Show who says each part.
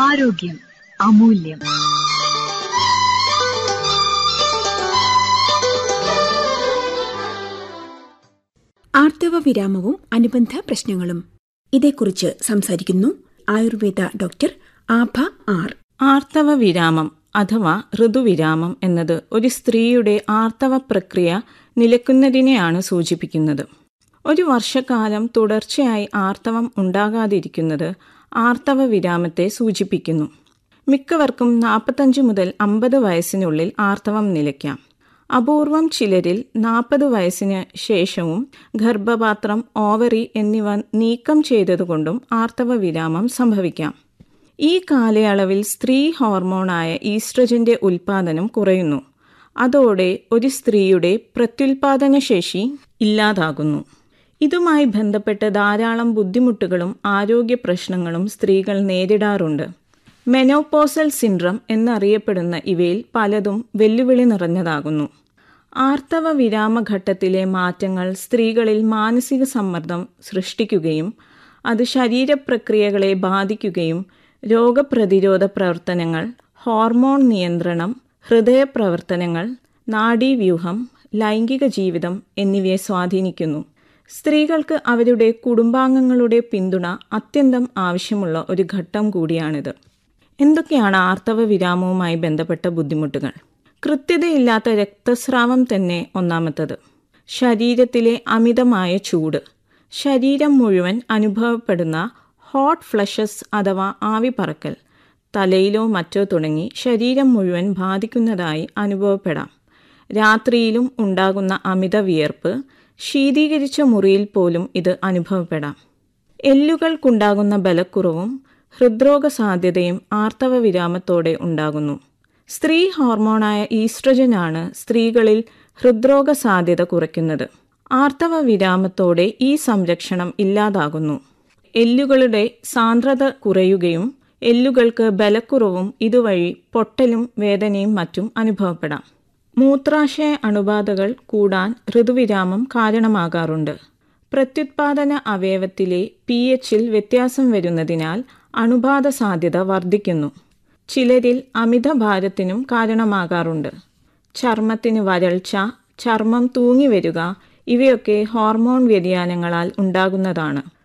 Speaker 1: ആരോഗ്യം അമൂല്യം
Speaker 2: ആർത്തവ വിരാമവും അനുബന്ധ പ്രശ്നങ്ങളും ഇതേക്കുറിച്ച് സംസാരിക്കുന്നു ആയുർവേദ ഡോക്ടർ ആഭ ആർ
Speaker 3: ആർത്തവ വിരാമം അഥവാ ഋതുവിരാമം എന്നത് ഒരു സ്ത്രീയുടെ ആർത്തവ പ്രക്രിയ നിലക്കുന്നതിനെയാണ് സൂചിപ്പിക്കുന്നത് ഒരു വർഷക്കാലം തുടർച്ചയായി ആർത്തവം ഉണ്ടാകാതിരിക്കുന്നത് ആർത്തവ വിരാമത്തെ സൂചിപ്പിക്കുന്നു മിക്കവർക്കും നാൽപ്പത്തഞ്ച് മുതൽ അമ്പത് വയസ്സിനുള്ളിൽ ആർത്തവം നിലയ്ക്കാം അപൂർവം ചിലരിൽ നാൽപ്പത് വയസ്സിന് ശേഷവും ഗർഭപാത്രം ഓവറി എന്നിവ നീക്കം ചെയ്തതുകൊണ്ടും ആർത്തവ വിരാമം സംഭവിക്കാം ഈ കാലയളവിൽ സ്ത്രീ ഹോർമോണായ ഈസ്ട്രജന്റെ ഉൽപാദനം കുറയുന്നു അതോടെ ഒരു സ്ത്രീയുടെ പ്രത്യുൽപാദന ശേഷി ഇല്ലാതാകുന്നു ഇതുമായി ബന്ധപ്പെട്ട് ധാരാളം ബുദ്ധിമുട്ടുകളും ആരോഗ്യ പ്രശ്നങ്ങളും സ്ത്രീകൾ നേരിടാറുണ്ട് മെനോപോസൽ സിൻഡ്രം എന്നറിയപ്പെടുന്ന ഇവയിൽ പലതും വെല്ലുവിളി നിറഞ്ഞതാകുന്നു ആർത്തവ വിരാമഘട്ടത്തിലെ മാറ്റങ്ങൾ സ്ത്രീകളിൽ മാനസിക സമ്മർദ്ദം സൃഷ്ടിക്കുകയും അത് ശരീരപ്രക്രിയകളെ ബാധിക്കുകയും രോഗപ്രതിരോധ പ്രവർത്തനങ്ങൾ ഹോർമോൺ നിയന്ത്രണം ഹൃദയപ്രവർത്തനങ്ങൾ നാഡീവ്യൂഹം ലൈംഗിക ജീവിതം എന്നിവയെ സ്വാധീനിക്കുന്നു സ്ത്രീകൾക്ക് അവരുടെ കുടുംബാംഗങ്ങളുടെ പിന്തുണ അത്യന്തം ആവശ്യമുള്ള ഒരു ഘട്ടം കൂടിയാണിത് എന്തൊക്കെയാണ് ആർത്തവ വിരാമവുമായി ബന്ധപ്പെട്ട ബുദ്ധിമുട്ടുകൾ കൃത്യതയില്ലാത്ത രക്തസ്രാവം തന്നെ ഒന്നാമത്തത് ശരീരത്തിലെ അമിതമായ ചൂട് ശരീരം മുഴുവൻ അനുഭവപ്പെടുന്ന ഹോട്ട് ഫ്ലഷസ് അഥവാ ആവി പറക്കൽ തലയിലോ മറ്റോ തുടങ്ങി ശരീരം മുഴുവൻ ബാധിക്കുന്നതായി അനുഭവപ്പെടാം രാത്രിയിലും ഉണ്ടാകുന്ന അമിത വിയർപ്പ് ശീതീകരിച്ച മുറിയിൽ പോലും ഇത് അനുഭവപ്പെടാം എല്ലുകൾക്കുണ്ടാകുന്ന ബലക്കുറവും ഹൃദ്രോഗ സാധ്യതയും ആർത്തവ വിരാമത്തോടെ ഉണ്ടാകുന്നു സ്ത്രീ ഹോർമോണായ ഈസ്ട്രജനാണ് സ്ത്രീകളിൽ ഹൃദ്രോഗ സാധ്യത കുറയ്ക്കുന്നത് ആർത്തവ വിരാമത്തോടെ ഈ സംരക്ഷണം ഇല്ലാതാകുന്നു എല്ലുകളുടെ സാന്ദ്രത കുറയുകയും എല്ലുകൾക്ക് ബലക്കുറവും ഇതുവഴി പൊട്ടലും വേദനയും മറ്റും അനുഭവപ്പെടാം മൂത്രാശയ അണുബാധകൾ കൂടാൻ ഋതുവിരാമം കാരണമാകാറുണ്ട് പ്രത്യുത്പാദന അവയവത്തിലെ പി എച്ചിൽ വ്യത്യാസം വരുന്നതിനാൽ അണുബാധ സാധ്യത വർദ്ധിക്കുന്നു ചിലരിൽ അമിതഭാരത്തിനും കാരണമാകാറുണ്ട് ചർമ്മത്തിന് വരൾച്ച ചർമ്മം തൂങ്ങിവരിക ഇവയൊക്കെ ഹോർമോൺ വ്യതിയാനങ്ങളാൽ ഉണ്ടാകുന്നതാണ്